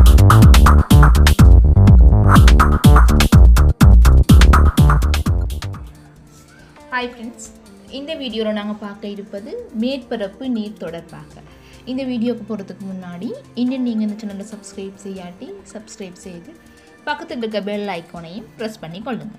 hi friends இந்த வீடியோவில் நாங்கள் பார்க்க இருப்பது மேற்பரப்பு நீர் தொடர்பாக இந்த வீடியோக்கு போகிறதுக்கு முன்னாடி இன்னும் நீங்கள் இந்த சேனலை சப்ஸ்கிரைப் செய்யாட்டி சப்ஸ்கிரைப் செய்து பக்கத்தில் இருக்க பெல் ஐக்கானையும் ப்ரெஸ் பண்ணி கொள்ளுங்க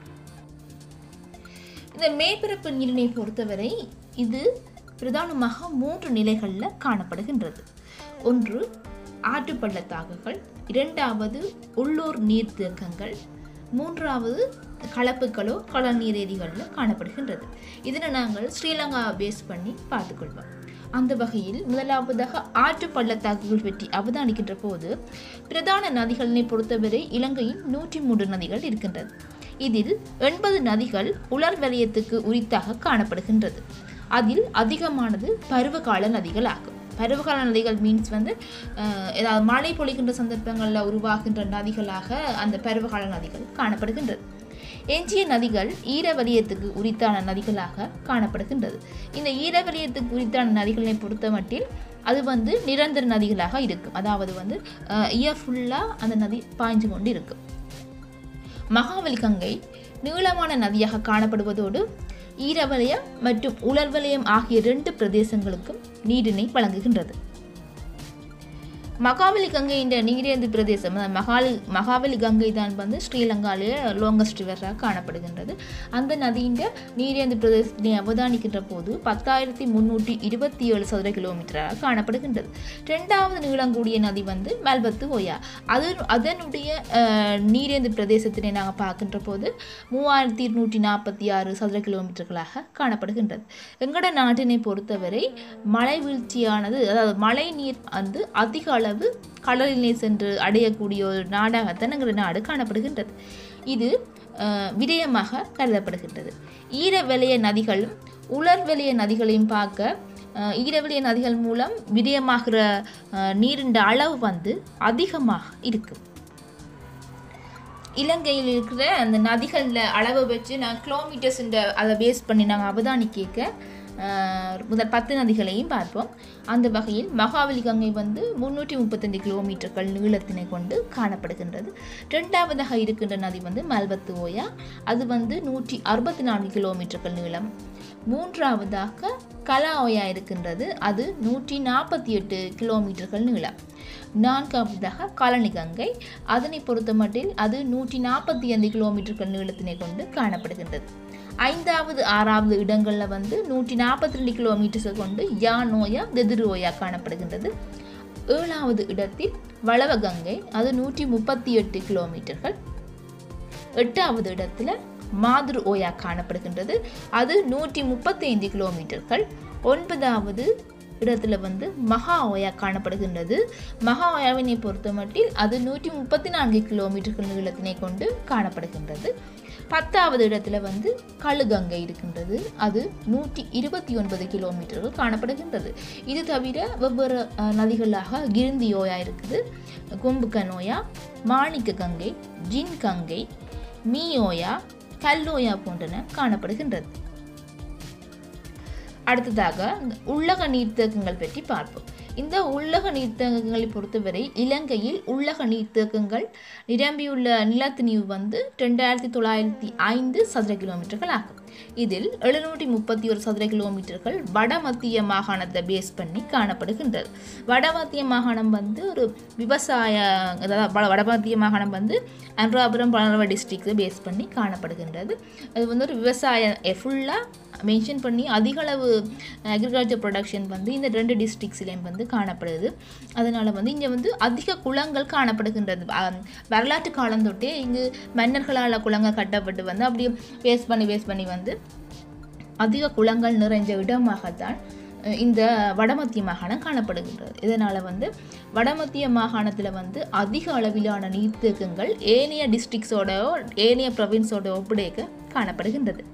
இந்த மேற்பரப்பு நீரினை பொறுத்தவரை இது பிரதானமாக மூன்று நிலைகளில் காணப்படுகின்றது ஒன்று ஆற்று பள்ளத்தாக்குகள் இரண்டாவது உள்ளூர் நீர்த்தேக்கங்கள் மூன்றாவது கலப்புகளோ கடல் நீரேரிகளில் காணப்படுகின்றது இதனை நாங்கள் ஸ்ரீலங்கா பேஸ் பண்ணி பார்த்துக்கொள்வோம் அந்த வகையில் முதலாவதாக ஆற்று பள்ளத்தாக்குகள் பற்றி அவதானிக்கின்ற போது பிரதான நதிகளினை பொறுத்தவரை இலங்கையில் நூற்றி மூன்று நதிகள் இருக்கின்றது இதில் எண்பது நதிகள் உலர் வலயத்துக்கு உரித்தாக காணப்படுகின்றது அதில் அதிகமானது பருவகால நதிகள் ஆகும் பருவகால நதிகள் மீன்ஸ் வந்து அஹ், ஏதாவது மழை பொழிகின்ற சந்தர்ப்பங்களில் உருவாகின்ற நதிகளாக அந்த பருவகால நதிகள் காணப்படுகின்றது எஞ்சிய நதிகள் ஈரவலியத்துக்கு உரித்தான நதிகளாக காணப்படுகின்றது இந்த ஈரவலியத்துக்கு உரித்தான நதிகளை பொறுத்த மட்டில் அது வந்து நிரந்தர நதிகளாக இருக்கும் அதாவது வந்து இயர் ஃபுல்லாக அந்த நதி பாய்ஞ்சு கொண்டு இருக்கும் மகாவலி கங்கை நீளமான நதியாக காணப்படுவதோடு ஈரவலயம் மற்றும் உலர்வலயம் ஆகிய இரண்டு பிரதேசங்களுக்கும் நீரினை வழங்குகின்றது மகாவலி கங்கை என்ற நீரேந்து பிரதேசம் அதாவது மகாலி மகாவலி கங்கை தான் வந்து ஸ்ரீலங்காவிலேயே லோங்கஸ்ட் ரிவராக காணப்படுகின்றது அந்த நதியின் நீரேந்து பிரதேசத்தினை அவதானிக்கின்ற போது பத்தாயிரத்தி முன்னூற்றி இருபத்தி ஏழு சதுர கிலோமீட்டராக காணப்படுகின்றது ரெண்டாவது நீளங்கூடிய நதி வந்து மெல்பத்து ஓயா அது அதனுடைய அஹ், நீரேந்து பிரதேசத்தினை நாங்கள் பார்க்கின்ற போது மூவாயிரத்தி இருநூற்றி நாற்பத்தி ஆறு சதுர கிலோமீட்டர்களாக காணப்படுகின்றது எங்கட நாட்டினை பொறுத்தவரை மழை வீழ்ச்சியானது அதாவது மழை நீர் வந்து அதிக அளவு கடலிலே சென்று அடையக்கூடிய ஒரு நாடாகத்தான் எங்கள் நாடு காணப்படுகின்றது இது அஹ், விடயமாக கருதப்படுகின்றது ஈரவெளிய நதிகளும் உலர்வெளிய நதிகளையும் பார்க்க அஹ், ஈரவெளிய நதிகள் மூலம் விடயமாகிற அஹ், நீரின் அளவு வந்து அதிகமாக இருக்கும் இலங்கையில் இருக்கிற அந்த நதிகளில் அளவை வச்சு நான் கிலோமீட்டர்ஸ் அதை பேஸ் பண்ணி நாங்கள் அவதானிக்க ஆஹ், முதல் பத்து நதிகளையும் பார்ப்போம் அந்த வகையில் மகாவலி கங்கை வந்து முந்நூற்றி முப்பத்தஞ்சு கிலோமீட்டர்கள் நீளத்தினை கொண்டு காணப்படுகின்றது ரெண்டாவதாக இருக்கின்ற நதி வந்து மல்பத்து ஓயா அது வந்து நூற்றி அறுபத்தி நான்கு கிலோமீட்டர்கள் நீளம் மூன்றாவதாக கலா ஓயா இருக்கின்றது அது நூற்றி நாற்பத்தி எட்டு கிலோமீட்டர்கள் நீளம் நான்காவதாக காலனி கங்கை அதனை பொறுத்தமட்டில் அது நூற்றி நாற்பத்தி ஐந்து கிலோமீட்டர்கள் நீளத்தினை கொண்டு காணப்படுகின்றது ஐந்தாவது ஆறாவது இடங்களில் வந்து நூற்றி நாற்பத்தி ரெண்டு கிலோமீட்டர்ஸை கொண்டு யா நோயா தெதிரு ஓயா காணப்படுகின்றது ஏழாவது இடத்தில் வளவ கங்கை அது நூற்றி முப்பத்தி எட்டு கிலோமீட்டர்கள் எட்டாவது இடத்துல மாதுரு ஓயா காணப்படுகின்றது அது நூற்றி முப்பத்தி ஐந்து கிலோமீட்டர்கள் ஒன்பதாவது இடத்துல வந்து மகா ஓயா காணப்படுகின்றது மகா ஓயாவினை பொறுத்தமட்டில் அது நூற்றி முப்பத்தி நான்கு கிலோமீட்டர்கள் நீளத்தினை கொண்டு காணப்படுகின்றது பத்தாவது இடத்துல வந்து கழுகங்கை இருக்கின்றது அது நூற்றி இருபத்தி ஒன்பது கிலோமீட்டர்கள் காணப்படுகின்றது இது தவிர வெவ்வேறு அஹ், நதிகளாக கிருந்தி ஓயா இருக்குது கும்புகனோயா மாணிக்க கங்கை ஜின் கங்கை மீயோயா கல்லோயா போன்றன காணப்படுகின்றது அடுத்ததாக இந்த உள்ளக நீர்த்தேக்கங்கள் பற்றி பார்ப்போம் இந்த உள்ளக நீர்த்தேக்கங்களை பொறுத்தவரை இலங்கையில் உள்ளக நீர்த்தேக்கங்கள் நிரம்பியுள்ள நிலத்திணிவு வந்து ரெண்டாயிரத்தி தொள்ளாயிரத்தி ஐந்து சதுர கிலோமீட்டர்கள் ஆகும் இதில் எழுநூற்றி முப்பத்தி ஒரு சதுர கிலோமீட்டர்கள் வடமத்திய மாகாணத்தை பேஸ் பண்ணி காணப்படுகின்றது வடமத்திய மாகாணம் வந்து ஒரு விவசாய அதாவது வட- வடமத்திய மாகாணம் வந்து அனுராபுரம் பலரவ டிஸ்ட்ரிக்ஸை பேஸ் பண்ணி காணப்படுகின்றது அது வந்து ஒரு விவசாய ஃபுல்லாக மென்ஷன் பண்ணி அதிகளவு அக்ரிகல்ச்சர் ப்ரொடக்ஷன் வந்து இந்த ரெண்டு டிஸ்ட்ரிக்ஸ்லேயும் வந்து காணப்படுது அதனால் வந்து இங்கே வந்து அதிக குளங்கள் காணப்படுகின்றது அஹ் வரலாற்று காலம் தொட்டே இங்கு மன்னர்களால் குளங்கள் கட்டப்பட்டு வந்து அப்படியே வேஸ்ட் பண்ணி வேஸ்ட் பண்ணி வந்து அதிக குளங்கள் நிறைஞ்ச இடமாகத்தான் அஹ், இந்த வடமத்திய மாகாணம் காணப்படுகின்றது இதனால் வந்து வடமத்திய மாகாணத்தில் வந்து அதிக அளவிலான நீர்த்தேக்கங்கள் ஏனைய டிஸ்ட்ரிக்ஸோட ஏனைய ப்ரொவின்ஸோட ஒப்படைக்க காணப்படுகின்றது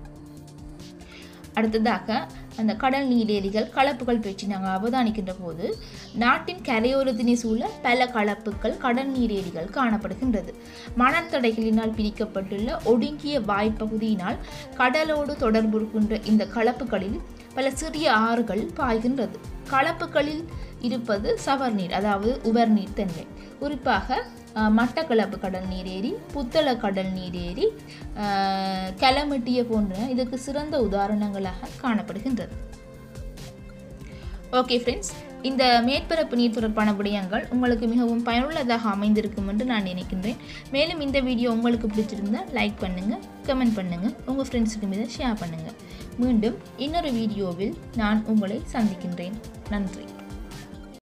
அடுத்ததாக அந்த கடல் நீரேரிகள் கலப்புகள் பற்றி நாங்கள் அவதானிக்கின்ற போது நாட்டின் கரையோரத்தினை சூழ பல கலப்புகள் கடல் நீரேரிகள் காணப்படுகின்றது மணல் தடைகளினால் பிரிக்கப்பட்டுள்ள ஒடுங்கிய வாய்ப்பகுதியினால் கடலோடு தொடர்பு இருக்கின்ற இந்த கலப்புகளில் பல சிறிய ஆறுகள் பாய்கின்றது கலப்புகளில் இருப்பது சவர்நீர் அதாவது உவர்நீர் தன்மை குறிப்பாக அஹ், மட்டக்களப்பு கடல் நீரேரி புத்தள கடல் நீரேரி அஹ், கலமெட்டிய போன்ற இதுக்கு சிறந்த உதாரணங்களாக காணப்படுகின்றது ஓகே ஃப்ரெண்ட்ஸ் இந்த மேற்பரப்பு நீர் தொடர்பான விடயங்கள் உங்களுக்கு மிகவும் பயனுள்ளதாக அமைந்திருக்கும் என்று நான் நினைக்கின்றேன் மேலும் இந்த வீடியோ உங்களுக்கு பிடிச்சிருந்தால் லைக் பண்ணுங்கள் கமெண்ட் பண்ணுங்கள் உங்கள் ஃப்ரெண்ட்ஸுக்கு மீது ஷேர் பண்ணுங்கள் மீண்டும் இன்னொரு வீடியோவில் நான் உங்களை சந்திக்கின்றேன் நன்றி